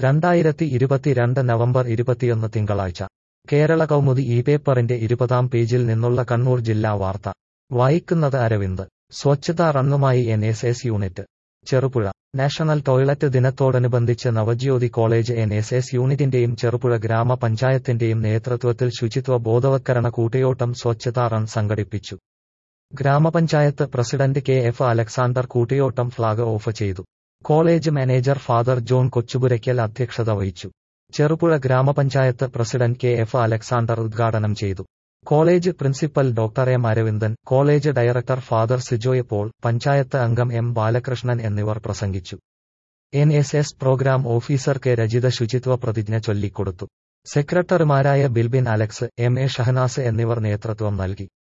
രണ്ടായിരത്തി ഇരുപത്തിരണ്ട് നവംബർ ഇരുപത്തിയൊന്ന് തിങ്കളാഴ്ച കേരള കൗമുദി ഈ പേപ്പറിന്റെ ഇരുപതാം പേജിൽ നിന്നുള്ള കണ്ണൂർ ജില്ലാ വാർത്ത വായിക്കുന്നത് അരവിന്ദ് സ്വച്ഛതാ റണ്ണുമായി N S S unit Cherupuzha national toilet ദിനത്തോടനുബന്ധിച്ച് Navajyothi college N S S യൂണിറ്റിന്റെയും ചെറുപുഴ ഗ്രാമപഞ്ചായത്തിന്റെയും നേതൃത്വത്തിൽ ശുചിത്വ ബോധവത്കരണ കൂട്ടയോട്ടം സ്വച്ഛതാ റൺ സംഘടിപ്പിച്ചു ഗ്രാമപഞ്ചായത്ത് പ്രസിഡന്റ് കെ എഫ് അലക്സാണ്ടർ കൂട്ടയോട്ടം ഫ്ളാഗ് ഓഫ് ചെയ്തു college manager father John Kochupurackal അധ്യക്ഷത വഹിച്ചു ചെറുപുഴ ഗ്രാമപഞ്ചായത്ത് പ്രസിഡന്റ് കെ എഫ് അലക്സാണ്ടർ ഉദ്ഘാടനം ചെയ്തു college principal doctor M Aravindan college director father Sijoy Paul panchayat അംഗം എം ബാലകൃഷ്ണൻ എന്നിവർ പ്രസംഗിച്ചു N S S programme officer K Rajitha ശുചിത്വ പ്രതിജ്ഞ ചൊല്ലിക്കൊടുത്തു സെക്രട്ടറിമാരായ ബിൽബിൻ അലക്സ് എം എ ഷഹനാസ് എന്നിവർ നേതൃത്വം നൽകി